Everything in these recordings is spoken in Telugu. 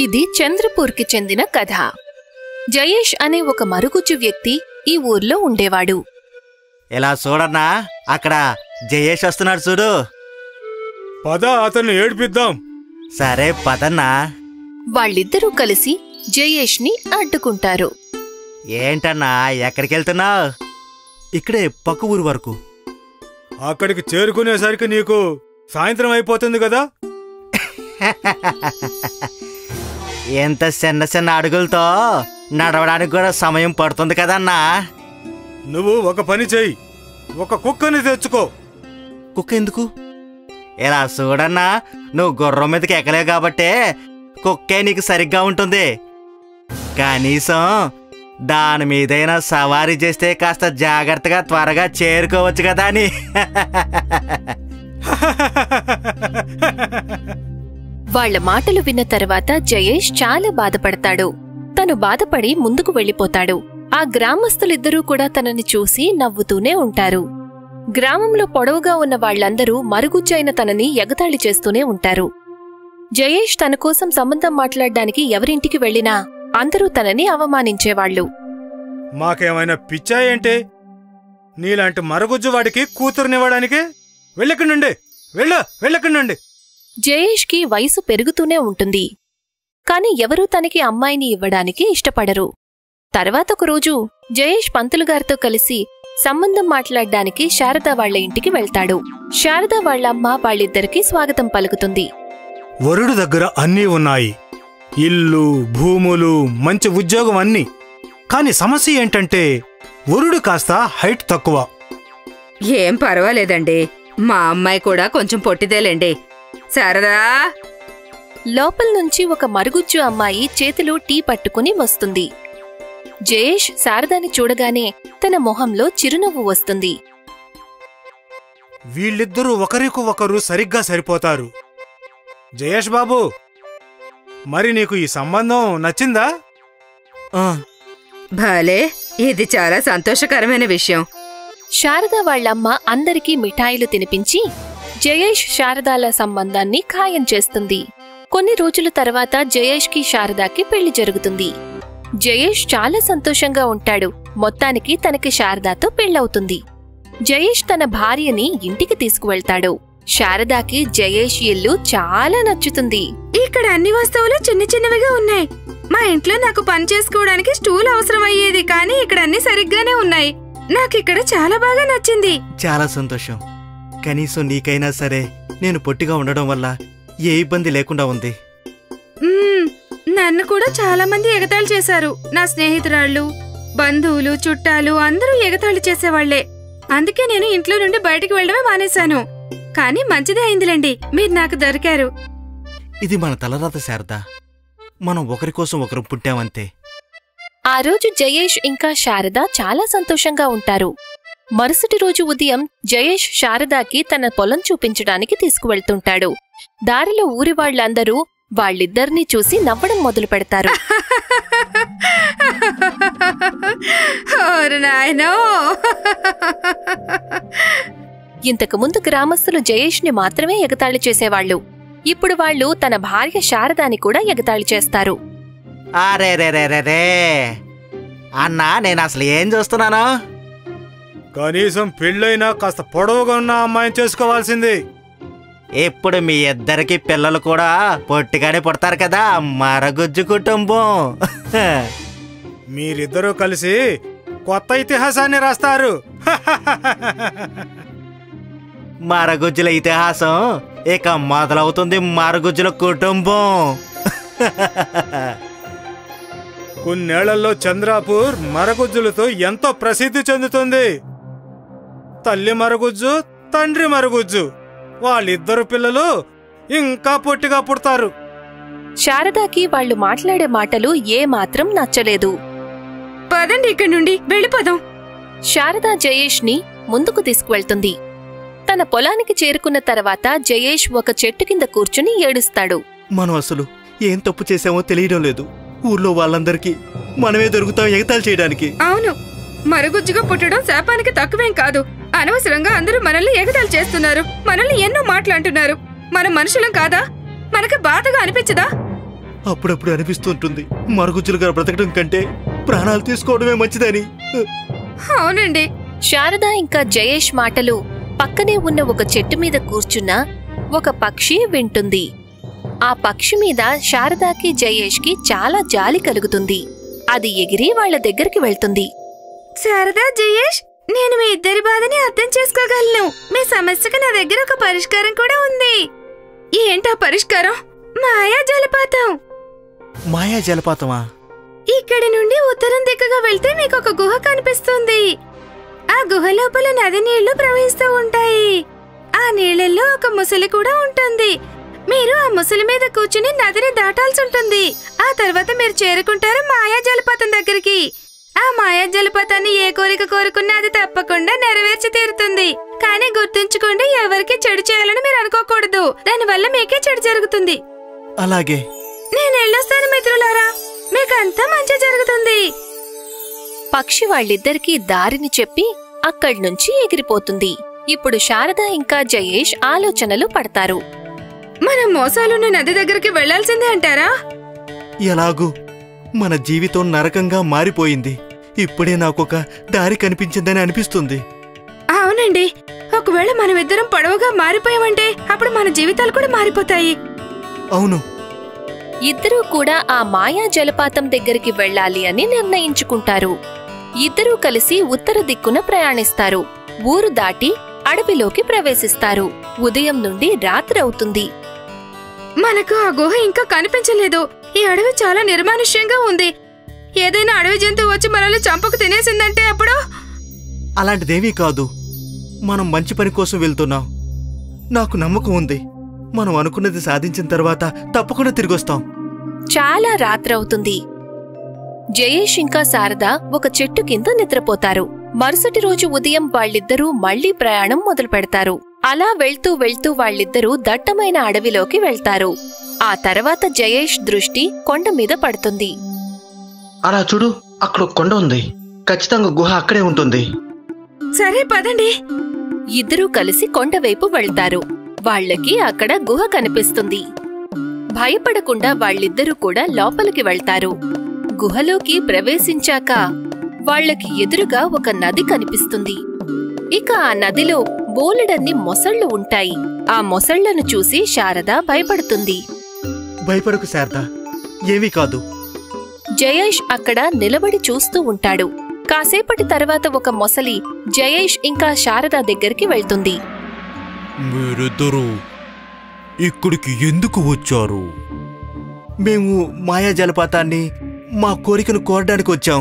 ఇది చంద్రపూర్కి చెందిన కథ జయేష్ అనే ఒక మరుగుజ్జు వ్యక్తి ఈ ఊర్లో ఉండేవాడు ఇలా చూడన్నా అక్కడ జయేష్ వస్తున్నాడు చూడు పద అతన్ని ఏడిపిద్దాం సరే పదన్నా వాళ్ళిద్దరూ కలిసి జయేష్ని అడ్డుకుంటారు ఏంటన్నా ఎక్కడికి వెళ్తున్నావు ఇక్కడే పక్క ఊరు వరకు అక్కడికి చేరుకునేసరికి నీకు సాయంత్రం అయిపోతుంది కదా ఎంత చిన్న చిన్న అడుగులతో నడవడానికి కూడా సమయం పడుతుంది కదన్నా నువ్వు ఒక పని చెయ్యి ఒక కుక్కని తెచ్చుకో కుక్క ఎందుకు ఇలా చూడన్నా నువ్వు గుర్రం మీదకి ఎక్కలేవు కాబట్టే కుక్కే నీకు సరిగ్గా ఉంటుంది కనీసం దాని మీదైనా సవారీ చేస్తే కాస్త జాగ్రత్తగా త్వరగా చేరుకోవచ్చు కదా అని వాళ్ళ మాటలు విన్న తర్వాత జయేష్ చాలా బాధపడతాడు తను బాధపడి ముందుకు వెళ్ళిపోతాడు ఆ గ్రామస్తులిద్దరూ కూడా తనని చూసి నవ్వుతూనే ఉంటారు గ్రామంలో పొడవుగా ఉన్న వాళ్ళందరూ మరుగుజ్జైన తనని ఎగతాళి చేస్తూనే ఉంటారు జయేష్ తన కోసం సంబంధం మాట్లాడ్డానికి ఎవరింటికి వెళ్ళినా అందరూ తనని అవమానించేవాళ్ళు మాకేమైనా పిచ్చాయంటే నీలాంటి మరుగుజ్జు వాడికి కూతురునివ్వడానికి వెళ్ళక్కడి నుండి వెళ్ళు వెళ్ళక్కడి నుండి జయేష్కి వయసు పెరుగుతూనే ఉంటుంది కాని ఎవరూ తనకి అమ్మాయిని ఇవ్వడానికి ఇష్టపడరు తర్వాత ఒక రోజు జయేష్ పంతులుగారితో కలిసి సంబంధం మాట్లాడ్డానికి శారద వాళ్ళ ఇంటికి వెళ్తాడు శారద వాళ్ళమ్మ వాళ్ళిద్దరికీ స్వాగతం పలుకుతుంది వరుడు దగ్గర అన్నీ ఉన్నాయి ఇల్లు భూములు మంచి ఉద్యోగం అన్నీ కాని సమస్య ఏంటంటే వరుడు కాస్త హైట్ తక్కువ ఏం పర్వాలేదండి మా అమ్మాయి కూడా కొంచెం పొట్టిదేలేండి శారదా లోపల నుంచి ఒక మరుగుజ్జు అమ్మాయి చేతిలో టీ పట్టుకుని వస్తుంది జయేష్ శారదాని చూడగానే తన మొహంలో చిరునవ్వు వస్తుంది వీళ్ళిద్దరూ ఒకరికి ఒకరు సరిగ్గా సరిపోతారు జయేష్ బాబు మరి నీకు ఈ సంబంధం నచ్చిందా ఆ, భలే ఇది చాలా సంతోషకరమైన విషయం శారద వాళ్ళమ్మ అందరికీ మిఠాయిలు తినిపించి జయేష్ శారదాల సంబంధాన్ని ఖాయం చేస్తుంది కొన్ని రోజుల తర్వాత జయేష్కి శారదాకి పెళ్లి జరుగుతుంది జయేష్ చాలా సంతోషంగా ఉంటాడు మొత్తానికి తనకి శారదాతో పెళ్ళవుతుంది జయేష్ తన భార్యని ఇంటికి తీసుకువెళ్తాడు శారదాకి జయేష్ ఇల్లు చాలా నచ్చుతుంది ఇక్కడ అన్ని వస్తువులు చిన్న చిన్నవిగా ఉన్నాయి మా ఇంట్లో నాకు పని చేసుకోవడానికి స్టూల్ అవసరం అయ్యేది కానీ ఇక్కడ అన్ని సరిగ్గానే ఉన్నాయి నాకిక్కడ చాలా బాగా నచ్చింది చాలా సంతోషం కనీసం నీకైనా సరే నేను పొట్టిగా ఉండడం వల్ల ఏ ఇబ్బంది లేకుండా ఉంది మ్మ్, నన్ను కూడా చాలా మంది ఎగతాళి చేశారు నా స్నేహితురాళ్ళు బంధువులు చుట్టాలు అందరూ ఎగతాళి చేసేవాళ్లే అందుకే నేను ఇంట్లో నుండి బయటికి వెళ్ళడమే మానేశాను కానీ మంచిదే అయిందిలేండి మీరు నాకు దొరికారు ఇది మన తలరాత శారద మనం ఒకరి కోసం ఒకరు పుట్టామంతే ఆ రోజు జయేష్ ఇంకా శారద చాలా సంతోషంగా ఉంటారు మరుసటి రోజు ఉదయం జయేష్ శారదాకి తన పొలం చూపించడానికి తీసుకువెళ్తుంటాడు దారిలో ఊరి వాళ్ళందరూ వాళ్ళిద్దరినీ చూసి నవ్వడం మొదలు పెడతారు ఓరి నాయనో ఇంతకుముందు గ్రామస్తులు జయేష్ని మాత్రమే ఎగతాళి చేసేవాళ్ళు ఇప్పుడు వాళ్ళు తన భార్య శారదాని కూడా ఎగతాళి చేస్తారు అరే రే రే రే రే అన్నా నేను అసలు ఏం చూస్తున్నాను కనీసం పెళ్ళైనా కాస్త పొడవుగా ఉన్న అమ్మాయిని చేసుకోవాల్సింది ఇప్పుడు మీ ఇద్దరికి పిల్లలు కూడా పొట్టిగానే పుడతారు కదా మరగుజ్జు కుటుంబం మీరిద్దరూ కలిసి కొత్త ఇతిహాసాన్ని రాస్తారు మరగుజ్జుల ఇతిహాసం ఇక మొదలవుతుంది మరగుజ్జుల కుటుంబం కొన్నేళ్లలో చంద్రాపూర్ మరగుజ్జులతో ఎంతో ప్రసిద్ధి చెందుతుంది తల్లి మరగుజ్జు తండ్రి మరగుజ్జు వాళ్ళిద్దరు పిల్లలు ఇంకా పొట్టిగా పుడతారు శారదాకి వాళ్ళు మాట్లాడే మాటలు ఏమాత్రం నచ్చలేదు పదండి ఇక్కడ నుండి వెళ్ళిపోదాం శారద జయేష్ని ముందుకు తీసుకువెళ్తుంది తన పొలానికి చేరుకున్న తర్వాత జయేష్ ఒక చెట్టు కింద కూర్చుని ఏడుస్తాడు మనం అసలు ఏం తప్పు చేసామో తెలియడం లేదు ఊర్లో వాళ్ళందరికీ మనమే దొరుకుతాం ఎగతాలు చేయడానికి అవును మరుగుజ్జుగా పుట్టడం శాపానికి తక్కువేం కాదు అనవసరంగా అందరూ మనల్ని ఎగతాళి చేస్తున్నారు మనల్ని ఎన్నో మాటలంటున్నారు మన మనుషులం కాదా మనకి బాధగా అనిపించదా అప్పుడప్పుడు అనిపిస్తుంటుంది మరుగుజ్జులుగా బ్రతకడం కంటే ప్రాణాలు తీసుకోవడమే మంచిదని అవునండి శారద ఇంకా జయేష్ మాటలు పక్కనే ఉన్న ఒక చెట్టు మీద కూర్చున్న ఒక పక్షి వింటుంది ఆ పక్షి మీద శారదాకి జయేష్కి చాలా జాలి కలుగుతుంది అది ఎగిరి వాళ్ళ దగ్గరికి వెళ్తుంది శారదా జయేష్ నేను మీ ఇద్దరి బాధని అర్థం చేసుకోగలను మీ సమస్యకు నా దగ్గర ఒక పరిష్కారం కూడా ఉంది ఏంటా పరిష్కారం మాయా జలపాతం మాయా జలపాతమా ఇక్కడి నుండి ఉత్తరం దిక్కుగా వెళ్తే మీకు ఒక గుహ కనిపిస్తుంది ఆ గుహ లోపల నది నీళ్లు ప్రవహిస్తూ ఉంటాయి ఆ నీళ్ళల్లో ఒక ముసలి కూడా ఉంటుంది మీరు ఆ ముసలి మీద కూర్చుని నదిని దాటాల్సి ఉంటుంది ఆ తర్వాత మీరు చేరుకుంటారు మాయా జలపాతం దగ్గరికి ఆ మాయా జలపాతాన్ని ఏ కోరిక కోరుకున్నా అది తప్పకుండా నెరవేర్చి తీరుతుంది కానీ గుర్తుంచుకోండి ఎవరికి చెడు చేయాలని మీరు అనుకోకూడదు దానివల్ల మీకే చెడు జరుగుతుంది అలాగే నేను వెళ్ళొస్తాను మిత్రులారా మీకంతా మంచి జరుగుతుంది పక్షి వాళ్ళిద్దరికీ దారిని చెప్పి అక్కడ్నుంచి ఎగిరిపోతుంది ఇప్పుడు శారద ఇంకా జయేష్ ఆలోచనలు పడతారు మనం మోసాలున్న నది దగ్గరికి వెళ్లాల్సిందే అంటారా ఎలాగూ మన జీవితం నరకంగా మారిపోయింది ఇప్పుడే నాకొక దారి కనిపించిందని అనిపిస్తుంది అవునండి ఒకవేళ మనమిద్దరం పొడవుగా మారిపోయామంటే అప్పుడు మన జీవితాలు కూడా మారిపోతాయి అవును ఇద్దరూ కూడా ఆ మాయా జలపాతం దగ్గరికి వెళ్ళాలి అని నిర్ణయించుకుంటారు ఇద్దరూ కలిసి ఉత్తర దిక్కున ప్రయాణిస్తారు ఊరు దాటి అడవిలోకి ప్రవేశిస్తారు ఉదయం నుండి రాత్రి అవుతుంది మనకు ఆ గుహ ఇంకా కనిపించలేదు ఈ అడవి చాలా నిర్మానుష్యంగా ఉంది ఏదైనా అడవి జంతువు వచ్చి మనల్ని చంపకు తినేసిందంటే అప్పుడు అలాంటిదేమీ కాదు మనం మంచి పని కోసం వెళ్తున్నాం నాకు నమ్మకం ఉంది మనం అనుకున్నది సాధించిన తర్వాత తప్పకుండా తిరిగొస్తాం చాలా రాత్రవుతుంది జయేష్ ఇంకా శారద ఒక చెట్టు కింద నిద్రపోతారు మరుసటి రోజు ఉదయం వాళ్ళిద్దరూ మళ్లీ ప్రయాణం మొదలు పెడతారు అలా వెళ్తూ వెళ్తూ వాళ్ళిద్దరూ దట్టమైన అడవిలోకి వెళ్తారు ఆ తర్వాత జయేష్ దృష్టి కొండ మీద పడుతుంది అలా చూడు అక్కడ ఒక కొండ ఉంది ఖచ్చితంగా గుహ అక్కడే ఉంటుంది సరే పదండి ఇద్దరూ కలిసి కొండవైపు వెళ్తారు వాళ్ళకి అక్కడ గుహ కనిపిస్తుంది భయపడకుండా వాళ్ళిద్దరూ కూడా లోపలికి వెళ్తారు గుహలోకి ప్రవేశించాక వాళ్ళకి ఎదురుగా ఒక నది కనిపిస్తుంది ఇక ఆ నదిలో బోలెడన్ని మొసళ్ళు ఉంటాయి ఆ మొసళ్లను చూసి శారద భయపడుతుంది భయపడకు శారద ఏమీ కాదు జయేష్ అక్కడ నిలబడి చూస్తూ ఉంటాడు కాసేపటి తర్వాత ఒక మొసలి జయేష్ ఇంకా శారద దగ్గరికి వెళ్తుంది మీరిద్దరూ ఇక్కడికి ఎందుకు వచ్చారు మేము మాయా జలపాతాన్ని మా కోరికను కోరడానికి వచ్చాం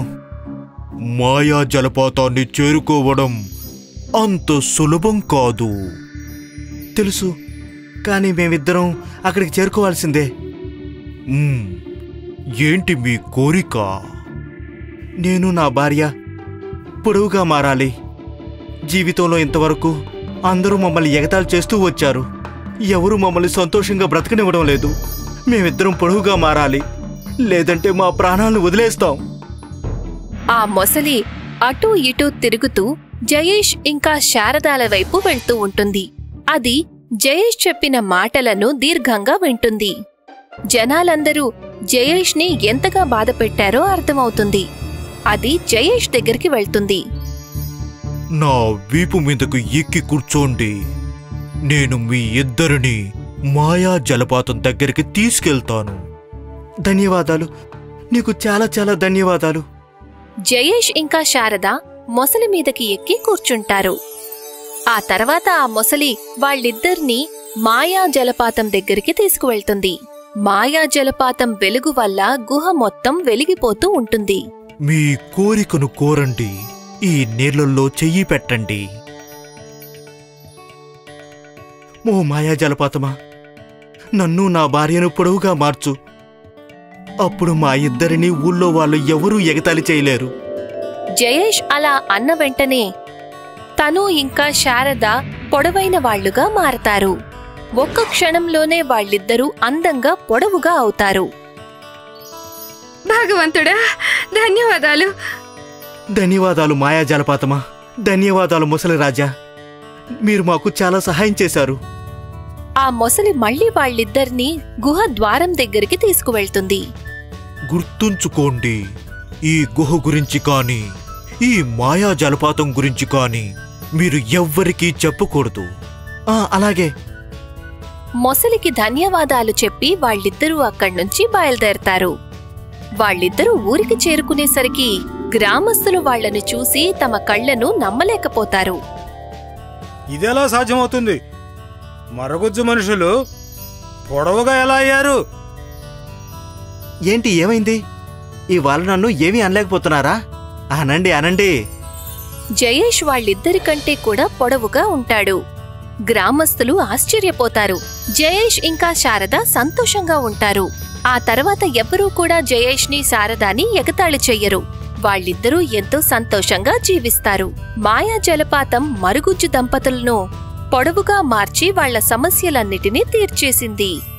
మాయా జలపాతాన్ని చేరుకోవడం అంత సులభం కాదు తెలుసు కానీ మేమిద్దరం అక్కడికి చేరుకోవాల్సిందే మ్మ్. ఏంటి మీ కోరిక నేను నా భార్య పొడవుగా మారాలి జీవితంలో ఇంతవరకు అందరూ మమ్మల్ని ఎగతాళి చేస్తూ వచ్చారు ఎవరు మమ్మల్ని సంతోషంగా బ్రతకనివ్వడం లేదు మేమిద్దరం పొడవుగా మారాలి లేదంటే మా ప్రాణాలను వదిలేస్తాం ఆ మొసలి అటూ ఇటూ తిరుగుతూ జయేష్ ఇంకా శారదాల వైపు వెళ్తూ ఉంటుంది అది జయేష్ చెప్పిన మాటలను దీర్ఘంగా వింటుంది జనాలందరూ జయేష్ని ఎంతగా బాధపెట్టారో అర్థమవుతుంది అది జయేష్ దగ్గరికి వెళ్తుంది నా వీపు మీదకు ఎక్కి కూర్చోండి నేను మీ ఇద్దరిని మాయా జలపాతం దగ్గరికి తీసుకెళ్తాను ధన్యవాదాలు నీకు చాలా చాలా ధన్యవాదాలు జయేష్ ఇంకా శారద మొసలి మీదకి ఎక్కి కూర్చుంటారు ఆ తర్వాత ఆ మొసలి వాళ్ళిద్దర్నీ మాయా జలపాతం దగ్గరికి తీసుకువెళ్తుంది మాయా జలపాతం వెలుగు వల్ల గుహ మొత్తం వెలిగిపోతూ ఉంటుంది మీ కోరికను కోరండి ఈ నీళ్ళల్లో చెయ్యి పెట్టండి ఓ మాయా జలపాతమా నన్ను నా భార్యను పొడవుగా మార్చు అప్పుడు మా ఇద్దరిని ఊళ్ళో వాళ్ళు ఎవరూ ఎగతాళి చేయలేరు జయేష్ అలా అన్న వెంటనే తను ఇంకా శారద పొడవైన వాళ్లుగా మారతారు ఒక్క క్షణంలోనే వాళ్ళిద్దరూ అందంగా పొడవుగా అవుతారు భగవంతుడా ధన్యవాదాలు ధన్యవాదాలు మాయా జలపాతమా ధన్యవాదాలు ముసలి రాజా మీరు మాకు చాలా సహాయం చేశారు ఆ మొసలి మళ్ళీ వాళ్ళిద్దరినీ గుహ ద్వారం దగ్గరికి తీసుకువెళ్తుంది గుర్తుంచుకోండి ఈ గుహ గురించి కానీ ఈ మాయా జలపాతం గురించి కానీ మీరు ఎవ్వరికీ చెప్పకూడదు ఆ, అలాగే మొసలికి ధన్యవాదాలు చెప్పి వాళ్ళిద్దరూ అక్కడ్నుంచి బయలుదేరతారు వాళ్ళిద్దరూ ఊరికి చేరుకునేసరికి గ్రామస్తులు వాళ్ళని చూసి తమ కళ్ళను నమ్మలేకపోతారు ఇదెలా సాధ్యమవుతుంది మరగుజ్జు మనుషులు పొడవుగా ఎలా అయ్యారు ఏంటి ఏమైంది ఇవాళ నన్ను ఏమీ అనలేకపోతున్నారా అనండి అనండి జయేష్ వాళ్ళిద్దరికంటే కూడా పొడవుగా ఉంటాడు గ్రామస్తులు ఆశ్చర్యపోతారు జయేష్ ఇంకా శారద సంతోషంగా ఉంటారు ఆ తర్వాత ఎవ్వరూ కూడా జయేష్ని శారదాని ఎగతాళి చెయ్యరు వాళ్ళిద్దరూ ఎంతో సంతోషంగా జీవిస్తారు మాయా జలపాతం మరుగుజ్జు దంపతులను పొడవుగా మార్చి వాళ్ళ సమస్యలన్నిటినీ తీర్చేసింది